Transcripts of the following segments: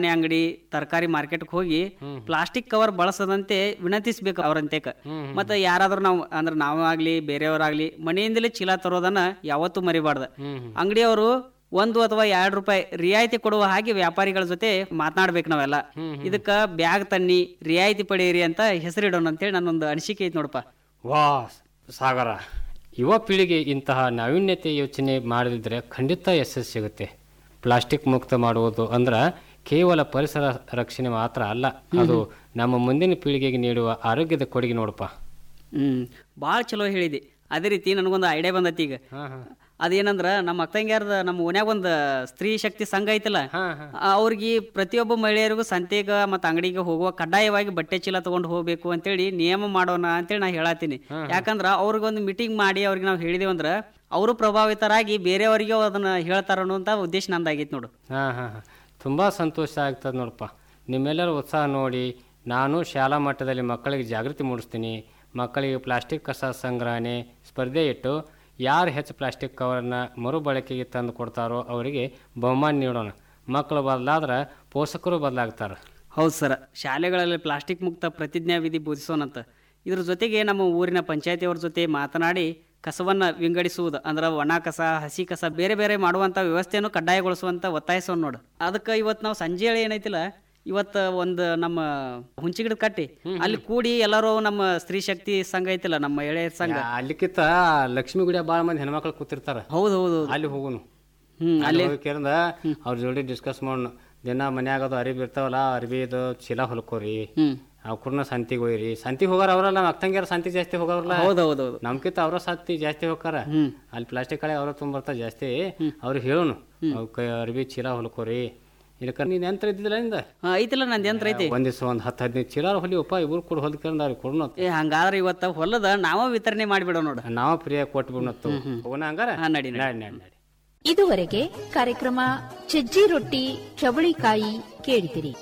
ಅಂಗಡಿ ತರಕಾರಿ ಮಾರ್ಕೆಟ್ಗೆ ಹೋಗಿ ಪ್ಲಾಸ್ಟಿಕ್ ಕವರ್ ಬಳಸದಂತೆ ವಿನಂತಿಸ್ಬೇಕು ಅವ್ರಂತೇಕ ಮತ್ತೆ ಯಾರಾದ್ರೂ ನಾವು ಅಂದ್ರೆ ನಾವಾಗ್ಲಿ ಬೇರೆಯವರಾಗ್ಲಿ ಮನೆಯಿಂದಲೇ ಚೀಲ ತರೋದನ್ನ ಯಾವತ್ತೂ ಮರಿಬಾರ್ದು ಅಂಗಡಿಯವರು ಒಂದು ಅಥವಾ ಎರಡು ರೂಪಾಯಿ ರಿಯಾಯಿತಿ ಕೊಡುವ ಹಾಗೆ ವ್ಯಾಪಾರಿಗಳ ಜೊತೆ ಮಾತನಾಡ್ಬೇಕು ನಾವೆಲ್ಲ ಇದಕ್ಕ ಬ್ಯಾಗ್ ತನ್ನಿ ರಿಯಾಯಿತಿ ಪಡೆಯಿರಿ ಅಂತ ಹೆಸರಿಡೋಣ ಅಂತೇಳಿ ನನ್ನೊಂದು ಅನಿಸಿಕೆ ಐತಿ ನೋಡಪ್ಪ ವಾ ಸಾಗರ ಯುವ ಪೀಳಿಗೆ ಇಂತಹ ನಾವೀನ್ಯತೆ ಯೋಚನೆ ಮಾಡದಿದ್ರೆ ಖಂಡಿತ ಯಶಸ್ಸು ಸಿಗುತ್ತೆ ಪ್ಲಾಸ್ಟಿಕ್ ಮುಕ್ತ ಮಾಡುವುದು ಅಂದ್ರೆ ಕೇವಲ ಪರಿಸರ ರಕ್ಷಣೆ ಮಾತ್ರ ಅಲ್ಲ ಅದು ನಮ್ಮ ಮುಂದಿನ ಪೀಳಿಗೆಗೆ ನೀಡುವ ಆರೋಗ್ಯದ ಕೊಡುಗೆ ನೋಡಪ್ಪ ಹ್ಮ್ ಭಾಳ ಚಲೋ ಹೇಳಿದಿ ಅದೇ ರೀತಿ ನನಗೊಂದು ಐಡಿಯಾ ಬಂದೈತಿ ಈಗ ಅದೇನಂದ್ರ ನಮ್ಮ ಅಕ್ಕಂಗ್ಯಾರದ ನಮ್ಮ ಓನ್ಯಾಗ ಒಂದು ಸ್ತ್ರೀ ಶಕ್ತಿ ಸಂಘ ಐತಲ್ಲ ಅವ್ರಿಗೆ ಪ್ರತಿಯೊಬ್ಬ ಮಹಿಳೆಯರಿಗೂ ಸಂತೆಗ ಮತ್ತು ಅಂಗಡಿಗೆ ಹೋಗುವ ಕಡ್ಡಾಯವಾಗಿ ಬಟ್ಟೆ ಚೀಲ ತಗೊಂಡು ಹೋಗ್ಬೇಕು ಅಂತೇಳಿ ನಿಯಮ ಮಾಡೋಣ ಅಂತೇಳಿ ನಾ ಹೇಳತ್ತೀನಿ ಯಾಕಂದ್ರ ಅವ್ರಿಗೊಂದು ಮೀಟಿಂಗ್ ಮಾಡಿ ಅವ್ರಿಗೆ ನಾವು ಹೇಳಿದೇವಂದ್ರ ಅವರು ಪ್ರಭಾವಿತರಾಗಿ ಬೇರೆಯವರಿಗೆ ಅದನ್ನ ಹೇಳ್ತಾರ ಅನ್ನುವಂತ ಉದ್ದೇಶ ನಂದಾಗೈತಿ ನೋಡು ಹಾಂ ಹಾಂ ಹಾಂ ತುಂಬ ಸಂತೋಷ ಆಗ್ತದೆ ನೋಡಪ್ಪ ನಿಮ್ಮೆಲ್ಲರ ಉತ್ಸಾಹ ನೋಡಿ ನಾನು ಶಾಲಾ ಮಟ್ಟದಲ್ಲಿ ಮಕ್ಕಳಿಗೆ ಜಾಗೃತಿ ಮೂಡಿಸ್ತೀನಿ ಮಕ್ಕಳಿಗೆ ಪ್ಲಾಸ್ಟಿಕ್ ಕಸ ಸಂಗ್ರಹಣೆ ಸ್ಪರ್ಧೆ ಇಟ್ಟು ಯಾರು ಹೆಚ್ಚು ಪ್ಲಾಸ್ಟಿಕ್ ಕವರನ್ನು ಮರುಬಳಕೆಗೆ ತಂದು ಕೊಡ್ತಾರೋ ಅವರಿಗೆ ಬಹುಮಾನ ನೀಡೋಣ ಮಕ್ಕಳು ಬದಲಾದ್ರೆ ಪೋಷಕರು ಬದಲಾಗ್ತಾರೆ ಹೌದು ಸರ್ ಶಾಲೆಗಳಲ್ಲಿ ಪ್ಲಾಸ್ಟಿಕ್ ಮುಕ್ತ ಪ್ರತಿಜ್ಞಾ ವಿಧಿ ಬೋಧಿಸೋಣಂತ ಇದ್ರ ಜೊತೆಗೆ ನಮ್ಮ ಊರಿನ ಪಂಚಾಯತಿಯವ್ರ ಜೊತೆ ಮಾತನಾಡಿ ಕಸವನ್ನ ವಿಂಗಡಿಸುವುದು ಅಂದ್ರೆ ಒಣ ಕಸ ಹಸಿ ಕಸ ಬೇರೆ ಬೇರೆ ಮಾಡುವಂತ ವ್ಯವಸ್ಥೆಯನ್ನು ಕಡ್ಡಾಯಗೊಳಿಸುವಂತ ಒತ್ತಾಯಿಸೋಣ ನೋಡು ಅದಕ್ಕೆ ಇವತ್ತು ನಾವು ಸಂಜೆ ವೇಳೆ ಏನೈತಿಲ್ಲ ಇವತ್ತು ಒಂದು ನಮ್ಮ ಹುಂಚಿಗಿಡ ಕಟ್ಟಿ ಅಲ್ಲಿ ಕೂಡಿ ಎಲ್ಲರೂ ನಮ್ಮ ಸ್ತ್ರೀ ಶಕ್ತಿ ಸಂಘ ಐತಿಲ್ಲ ನಮ್ಮ ಎಳೆಯರ ಸಂಘ ಅಲ್ಲಿಕ್ಕಿಂತ ಲಕ್ಷ್ಮೀ ಗುಡಿಯ ಭಾಳ ಮಂದಿ ಹೆಣ್ಮಕ್ಳು ಕೂತಿರ್ತಾರೆ ಹೌದು ಹೌದು ಅಲ್ಲಿ ಹೋಗುನು ಹ್ಮ್ ಅಲ್ಲಿ ಹೋಗಿರಿಂದ ಅವ್ರ ಜೋಡಿ ಡಿಸ್ಕಸ್ ಮಾಡೋಣ ದಿನ ಮನ್ಯಾಗ ಅದು ಅರಿಬಿ ಇರ್ತಾವಲ್ಲ ಅರಿಬಿದು ಚೀಲ ಹೊಲ್ಕೋರಿ ಹ್ಮ್ ಅವ್ರನ್ನ ಸಂತಿಗೆ ಹೋಯ್ರಿ ಸಂತಿಗೆ ಹೋಗಾರ ಅವರಲ್ಲ ನಮ್ಮ ಅಕ್ಕಂಗ್ಯಾರ ಸಂತಿ ಜಾಸ್ತಿ ಹೋಗವ್ರಲ್ಲ ಹೌದು ಹೌದು ಹೌದು ನಮ್ಕಿಂತ ಅವ್ರ ಸಂತಿ ಜಾಸ್ತಿ ಹೋಗಾರ ಅಲ್ಲಿ ಪ್ಲಾಸ್ಟಿಕ್ ಕಡೆ ಅವ್ರ ತುಂಬರ್ತಾರ ಜಾಸ್ತಿ ಅವ್ರಿಗೆ ಹೇಳೋನು ಅವಕ್ಕೆ ಅರ್ಬಿ ಚೀಲ ಹೊಲ್ಕೋರಿ ಇದಕ್ಕೆ ನೀನ್ ಯಂತ್ರ ಇದ್ದಿಲ್ಲ ಇಂದ ಹಾ, ಐತಿಲ್ಲ ನಂದು ಯಂತ್ರ ಐತಿ ಒಂದ್ ದಿವ್ಸ ಒಂದ್ ಹತ್ತು ಹದಿನೈದು ಚೀಲ ಹೊಲಿವಪ್ಪ ಇಬ್ರು ಕೂಡ ಹೊಲ್ಕೊಂಡ್ ಅವ್ರಿಗೆ ಕೊಡೋಣ ಏ ಹಂಗಾದ್ರೆ ಇವತ್ತ ಹೊಲದ ನಾವ ವಿತರಣೆ ಮಾಡಿಬಿಡೋ ನೋಡು ನಾವು ಫ್ರೀಯಾಗಿ ಕೊಟ್ಟು ಬಿಡೋಣತ್ತು ಹೋಗೋಣ ಹಂಗಾರ ಹಾ, ನಡಿ, ನಡಿ. ನಡಿ ನಡಿ ನಡಿ ಇದುವರೆಗೆ ಕಾರ್ಯಕ್ರಮ ಸಜ್ಜಿ ರೊಟ್ಟಿ ಚವಳಿಕಾಯಿ ಕೇಳಿದಿರಿ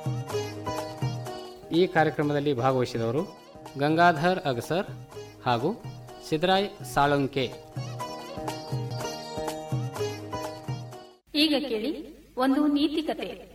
ಈ ಕಾರ್ಯಕ್ರಮದಲ್ಲಿ ಭಾಗವಹಿಸಿದವರು ಗಂಗಾಧರ್ ಅಗಸರ್ ಹಾಗೂ ಸಿದ್ದರಾಯ್ ಸಾಳುಂಕೆ ಈಗ ಕೇಳಿ ಒಂದು ನೀತಿ ಕತೆ